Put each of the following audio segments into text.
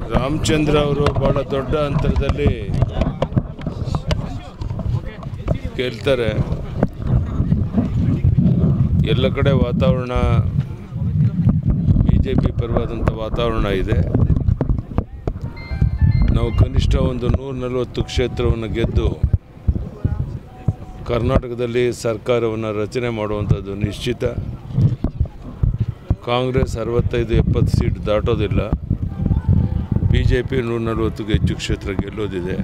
ರಾಮಚಂದ್ರ ಅವರು ಭಾಳ ದೊಡ್ಡ ಅಂತರದಲ್ಲಿ ಗೆಲ್ತಾರೆ ಎಲ್ಲ ಕಡೆ ವಾತಾವರಣ ಬಿ ಜೆ ಪಿ ಪರವಾದಂಥ ವಾತಾವರಣ ಇದೆ ನಾವು ಕನಿಷ್ಠ ಒಂದು ನೂರ ನಲವತ್ತು ಕ್ಷೇತ್ರವನ್ನು ಗೆದ್ದು ಕರ್ನಾಟಕದಲ್ಲಿ ಸರ್ಕಾರವನ್ನು ರಚನೆ ಮಾಡುವಂಥದ್ದು ನಿಶ್ಚಿತ ಕಾಂಗ್ರೆಸ್ ಅರವತ್ತೈದು ಎಪ್ಪತ್ತು ಸೀಟ್ ದಾಟೋದಿಲ್ಲ ಬಿ ಜೆ ಪಿ ನೂರ ನಲವತ್ತಿಗೆ ಹೆಚ್ಚು ಕ್ಷೇತ್ರ ಗೆಲ್ಲೋದಿದೆ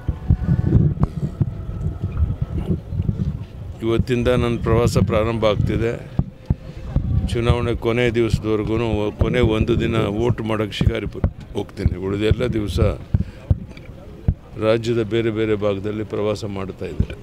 ಇವತ್ತಿಂದ ನನ್ನ ಪ್ರವಾಸ ಪ್ರಾರಂಭ ಆಗ್ತಿದೆ ಚುನಾವಣೆ ಕೊನೆ ದಿವಸದವರೆಗೂ ಕೊನೆ ಒಂದು ದಿನ ವೋಟ್ ಮಾಡೋಕ್ಕೆ ಶಿಕಾರಿಪುರ ಹೋಗ್ತೀನಿ ಉಳಿದೆಲ್ಲ ದಿವಸ ರಾಜ್ಯದ ಬೇರೆ ಬೇರೆ ಭಾಗದಲ್ಲಿ ಪ್ರವಾಸ ಮಾಡ್ತಾ ಇದ್ದಾರೆ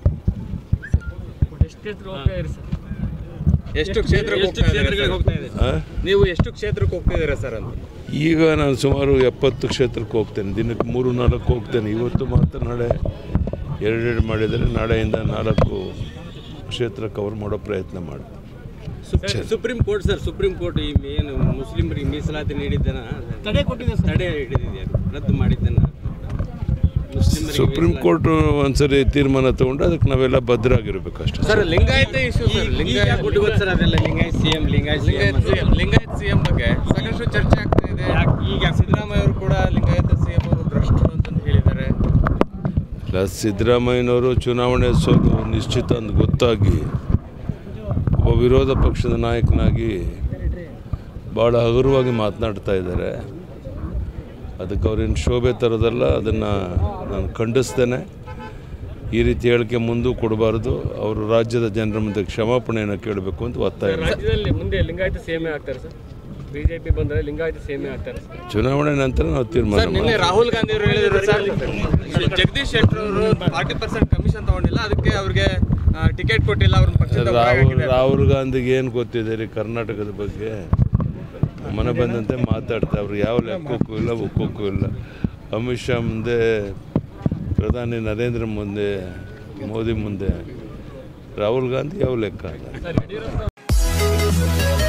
ಎಷ್ಟು ಕ್ಷೇತ್ರಕ್ಕೆ ಹೋಗ್ತಾ ಇದ್ದೀರಾ ಸರ್? ಆ? ನೀವು ಎಷ್ಟು ಕ್ಷೇತ್ರಕ್ಕೆ ಹೋಗ್ತಿದ್ದೀರಾ ಸರ್ ಅಂತ ಈಗ ನಾನು ಸುಮಾರು ಎಪ್ಪತ್ತು ಕ್ಷೇತ್ರಕ್ಕೆ ಹೋಗ್ತೇನೆ ದಿನಕ್ಕೆ ಮೂರು ನಾಲ್ಕು ಹೋಗ್ತೇನೆ ಇವತ್ತು ಮಾತ್ರ ನಾಳೆ ಎರಡೆರಡು ಮಾಡಿದರೆ ನಾಳೆಯಿಂದ ನಾಲ್ಕು ಕ್ಷೇತ್ರ ಕವರ್ ಮಾಡೋ ಪ್ರಯತ್ನ ಮಾಡ್ತೀನಿ supreme court sir supreme court ಈ ಏನು ಮುಸ್ಲಿಮರಿಗೆ ಮೀಸಲಾತಿ ನೀಡಿದ್ದನ ತಡೆ ಕೊಟ್ಟಿದೆ ತಡೆ ಹಿಡಿದಿದೆ ರದ್ದು ಮಾಡಿದ್ದನ್ನ ಮುಸ್ಲಿಮರಿಗೆ ಸುಪ್ರೀಂ ಕೋರ್ಟ್ ಒಂದ್ಸರಿ ತೀರ್ಮಾನ ತಗೊಂಡು ಅದಕ್ಕೆ ನಾವೆಲ್ಲ ಭದ್ರಾಗಿರ್ಬೇಕು ಅಷ್ಟೇ sir Lingayat issue sir Lingayat ಕೊಟ್ಟಿಗೋದು ಸರ್ ಅದೆಲ್ಲ Lingayat C M Lingayat CM Lingayat C M ಬಗ್ಗೆ ಸಾಕಷ್ಟು ಚರ್ಚೆ ಆಗ್ತಾ ಇದೆ ಈಗ ಸಿದ್ದರಾಮಯ್ಯ ಅವರು ಕೂಡ ಲಿಂಗಾಯತ ಸಿ ಎಂ ಅವರು ಭ್ರಷ್ಟರು ಅಂತ ಹೇಳಿದ್ದಾರೆ ಇಲ್ಲ ಸಿದ್ದರಾಮಯ್ಯನವರು ಚುನಾವಣೆ ಸೋಲು ನಿಶ್ಚಿತ ಅಂತ ಗೊತ್ತಾಗಿ ಒಬ್ಬ ವಿರೋಧ ಪಕ್ಷದ ನಾಯಕನಾಗಿ ಭಾಳ ಹಗುರವಾಗಿ ಮಾತನಾಡ್ತಾ ಇದ್ದಾರೆ ಅದಕ್ಕೆ ಅವ್ರೇನು ಶೋಭೆ ತರೋದಲ್ಲ ಅದನ್ನು ನಾನು ಖಂಡಿಸ್ತೇನೆ ಈ ರೀತಿ ಹೇಳಿಕೆ ಮುಂದೂ ಕೊಡಬಾರ್ದು ಅವರು ರಾಜ್ಯದ ಜನರ ಮುಂದೆ ಕ್ಷಮಾಪಣೆಯನ್ನು ಕೇಳಬೇಕು ಅಂತ ಒತ್ತಾಯ ಮಾಡ್ತೀನಿ. ರಾಜ್ಯದಲ್ಲಿ ಮುಂದೆ ಲಿಂಗಾಯತ ಸೇಮೆ ಆಗ್ತಾರೆ ಸರ್ ಬಿಜೆಪಿ ಬಂದರೆ ಲಿಂಗಾಯತ ಸೇಮೆ ಆಗ್ತಾರೆ ಸರ್ ಚುನಾವಣೆ ನಂತರ ನಾವು ತೀರ್ಮಾನ ಸರ್ ನಿನ್ನೆ ಮಾಡ್ತೀವಿ ರಾಹುಲ್ ಗಾಂಧಿ ಅವರು ಹೇಳಿದ್ರು ಸರ್ ಜಗದೀಶ್ ಶೆಟ್ಟರ್ ಅವರು ಫಾರ್ಟಿ ಪರ್ಸೆಂಟ್ ಕಮಿಷನ್ ತಗೊಂಡಿಲ್ಲ ಅದಕ್ಕೆ ಅವ್ರಿಗೆ ಟಿಕೆಟ್ ಕೊಟ್ಟಿಲ್ಲ ಅವ್ರನ್ನ ಪಕ್ಷದ ರಾಹುಲ್ ರಾಹುಲ್ ಗಾಂಧಿಗೆ ಏನು ಗೊತ್ತಿದೆ ರೀ ಕರ್ನಾಟಕದ ಬಗ್ಗೆ ಮನೆ ಬಂದಂತೆ ಮಾತಾಡ್ತಾ ಅವ್ರು ಯಾವ ಲೆಕ್ಕಕ್ಕೂ ಇಲ್ಲ ಒಕ್ಕಕ್ಕೂ ಇಲ್ಲ ಅಮಿತ್ ಶಾ ಮುಂದೆ ಪ್ರಧಾನಿ ನರೇಂದ್ರ ಮುಂದೆ ಮೋದಿ ಮುಂದೆ ರಾಹುಲ್ ಗಾಂಧಿ ಯಾವ ಲೆಕ್ಕ ಅಲ್ಲ